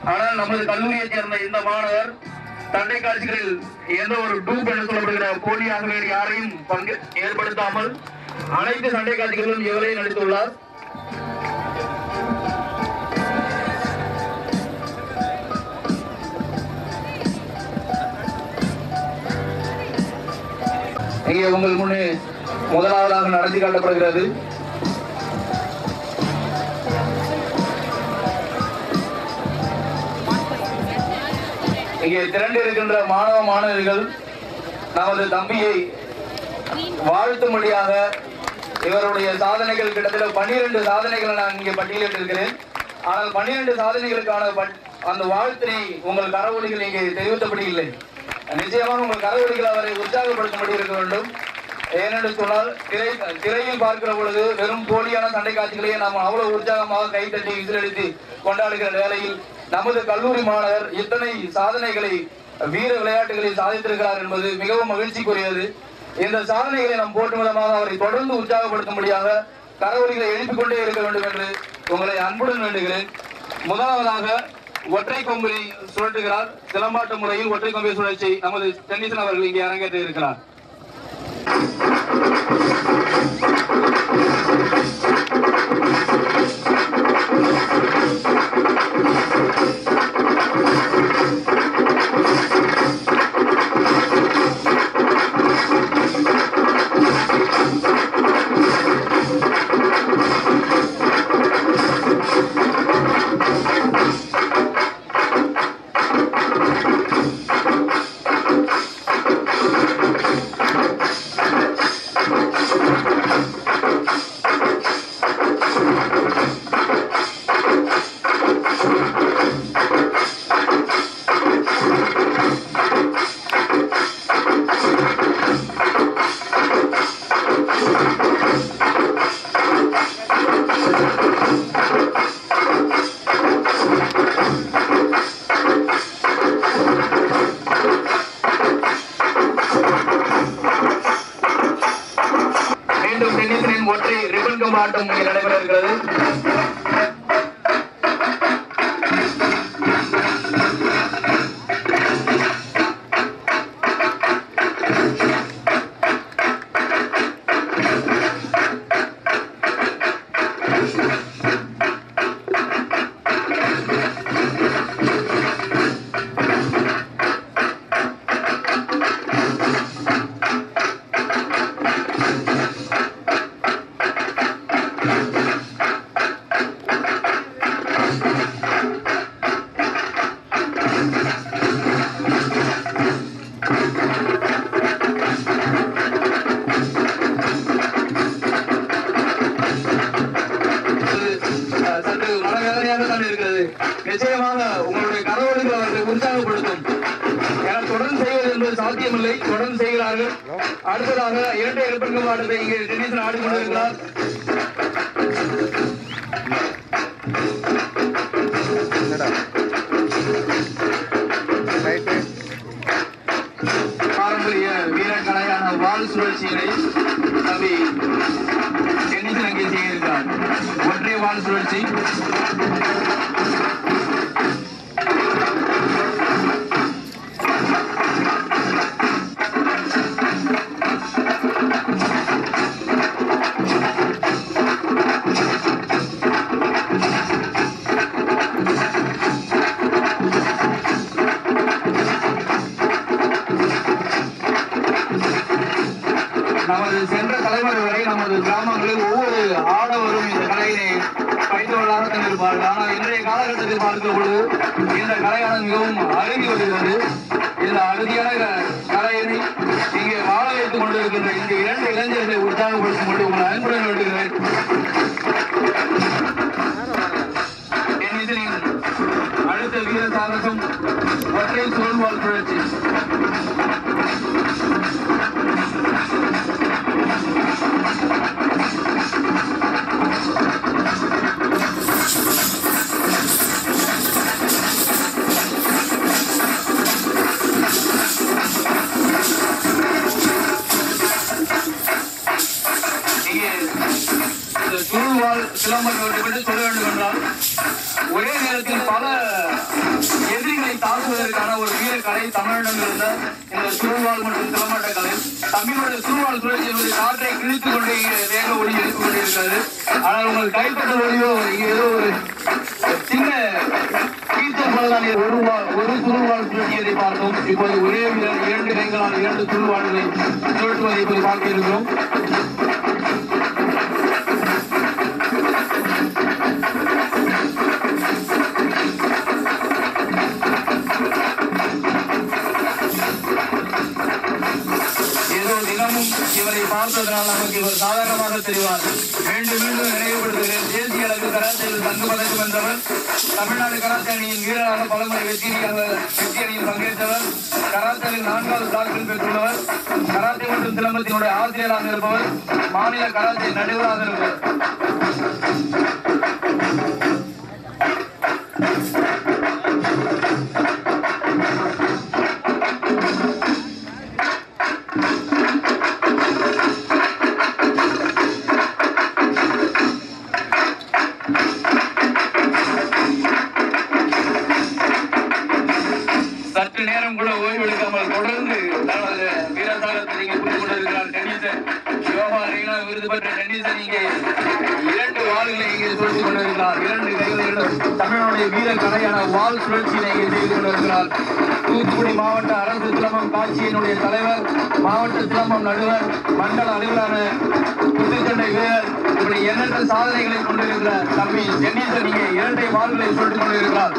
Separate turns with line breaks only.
ஆனால் நமது கல்லூரியைச் சேர்ந்த இந்த மாணவர் சண்டை காட்சிகளில் எந்த ஒரு டூப் என்று சொல்லப்படுகிற போலியாக யாரையும் பங்கு ஏற்படுத்தாமல் அனைத்து சண்டை காட்சிகளிலும் இவரே நடித்துள்ளார் இங்கே உங்கள் முன்னே முதலாவதாக நடத்தி காட்டப்படுகிறது இங்கே திரண்டு இருக்கின்ற மாணவ மாணவிகள் நமது தம்பியை வாழ்த்தும்படியாக இவருடைய சாதனைகள் கிட்டத்தட்ட பன்னிரண்டு சாதனைகளை நான் இங்கே பட்டியலிட்டிருக்கிறேன் ஆனால் பன்னிரண்டு சாதனைகளுக்கான பட்- அந்த வாழ்த்தினை உங்கள் கரவொலிகள் இங்கே தெரிவித்தபடி இல்லை நிச்சயமாக உங்கள் கரவொலிகள் அவரை உற்சாகப்படுத்தும்படி இருக்க வேண்டும் ஏனென்று சொன்னால் திரை திரையில் பார்க்கிற பொழுது வெறும் போலியான சண்டை காட்சிகளையே நாம் அவ்வளவு உற்சாகமாக கைத்தட்டி விசிலடித்து கொண்டாடுகிற வேளையில் நமது கல்லூரி மாணவர் இத்தனை சாதனைகளை வீர விளையாட்டுகளில் சாதித்திருக்கிறார் என்பது மிகவும் மகிழ்ச்சிக்குரியது இந்த சாதனைகளை நாம் போற்றும் விதமாக அவரை தொடர்ந்து உற்சாகப்படுத்தும்படியாக கரவொலிகளை எழுப்பிக் கொண்டே இருக்க வேண்டும் என்று உங்களை அன்புடன் வேண்டுகிறேன் முதலாவதாக ஒற்றை கொம்பினை சுழற்றுகிறார் சிலம்பாட்ட முறையில் ஒற்றை கொம்பை சுழற்சி நமது டென்னிசன் அவர்கள் இங்கே அரங்கேற்ற இருக்கிறார் மீண்டும் டென்னிசனின் ஒற்றை ரிபன் கம்பு ஆட்டம் இங்கே நடைபெற இருக்கிறது அஹ், சற்று மனவேதனையாக தான் இருக்கிறது நிச்சயமாக உங்களுடைய கரவொலிகள் அவர்களை உற்சாகப்படுத்தும் ஏன்னா தொடர்ந்து செய்வது என்பது சாத்தியமில்லை தொடர்ந்து செய்கிறார்கள் அடுத்ததாக இரட்டை இறப்பெண்கள் ஆட்டத்தை இங்கே டென்னிசன் ஆடிக்கொண்டிருக்கிறார்
ரைட்டு
பாரம்பரிய வீரக்கலையான வால் சுழற்சியினை தம்பி டென்னிசன் அங்கே செய்திருக்கிறார் ஒற்றை வால் சுழற்சி நமது சென்ற தலைமுறை வரை நமது கிராமங்களில் ஒவ்வொரு ஆடவரும் இந்த கலையினை பயின்றவர்களாக தந்திருப்பார்கள் ஆனால் இன்றைய காலகட்டத்தில் பார்க்கிற பொழுது இந்த கலையானது மிகவும் அருகி வருகிறது இந்த அறுதியான க- கலையினை இங்கே வாழ வைத்துக் கொண்டிருக்கின்ற இந்த இரண்டு இளைஞர்களை உற்சாகப்படுத்திக் கொண்டு உங்களை அன்புடன் வேண்டுகிறேன் டென்னிசனின் அடுத்த வீர சாகசம் ஒற்றை சோல்வால் சுழற்சி இங்கே இந்த சுருள்வாள் சிலம்பம் பற்றி சொல்ல வேண்டும் என்றால் ஒரே நேரத்தில் பல தாக்குவதற்கான ஒரு வீர கலை தமிழிடம் இருந்த இந்த சுருவாள் மற்றும் சிலம்பாட்ட கலை தமிழோட சுருவாள் சுழற்சி என்பது காற்றை கிழித்துக் கொண்டு இங்கே வேக ஒளி எடுத்துக் கொண்டிருக்கிறது ஆனால் உங்கள் கைப்பற்ற ஒளியோ இங்கே ஏதோ ஒரு சின்ன கீழ்த்தல் போலதான் இது. ஒரு வா- ஒரு சுருவாள் சுழற்றியதை பார்த்தோம் இப்போது ஒரே வீரர் இரண்டு கைகளால் இரண்டு சுருவாள்களை சுழற்றுவதை இப்போது பார்க்க இருக்கிறோம் ஏதோ தினமும் இவரை பார்த்ததனால் நமக்கு இவர் சாதாரணமாக தெரிவார் மீண்டும் மீண்டும் நினைவுபடுத்துகிறேன் தேசிய அளவு கராத்தேயில் தங்க பதக்கம் வென்றவர் தமிழ்நாடு கராத்தே அணியின் வீரராக பலமுறை வெற்றியாக வெற்றி அணியில் பங்கேற்றவர் கராத்தேவில் நான்காவது சாதனை பெற்றுள்ளவர் கராத்தே மற்றும் சிலம்பத்தினுடைய ஆசிரியராக இருப்பவர் மாநில கராத்தே நடுவராக இருப்பவர் சற்று நேரம் கூட ஓய்வு எடுக்காமல் தொடர்ந்து தனது வீரசாகத்தை இங்கே புரிந்து கொண்டிருக்கிறார் டென்னிசன் யோகா ரீனா விருது பெற்ற டென்னிசன் இங்கே இரண்டு வாள்களை இங்கே சுழற்சி கொண்டிருக்கிறார் இரண்டு கைகளிலும் தமிழனுடைய வீர கலையான வாள் சுழற்சியினை இங்கே செய்து கொண்டிருக்கிறார் தூத்துக்குடி மாவட்ட அரசு சிலம்பம் காட்சியினுடைய தலைவர் மாவட்ட சிலம்பம் நடுவர் மண்டல அளவிலான குத்துச்சண்டை வீரர் இப்படி எண்ணற்ற சாதனைகளை கொண்டிருக்கிற தம்பி டென்னிசன் இங்கே இரண்டை வாள்களை சுழற்றிக் கொண்டிருக்கிறார்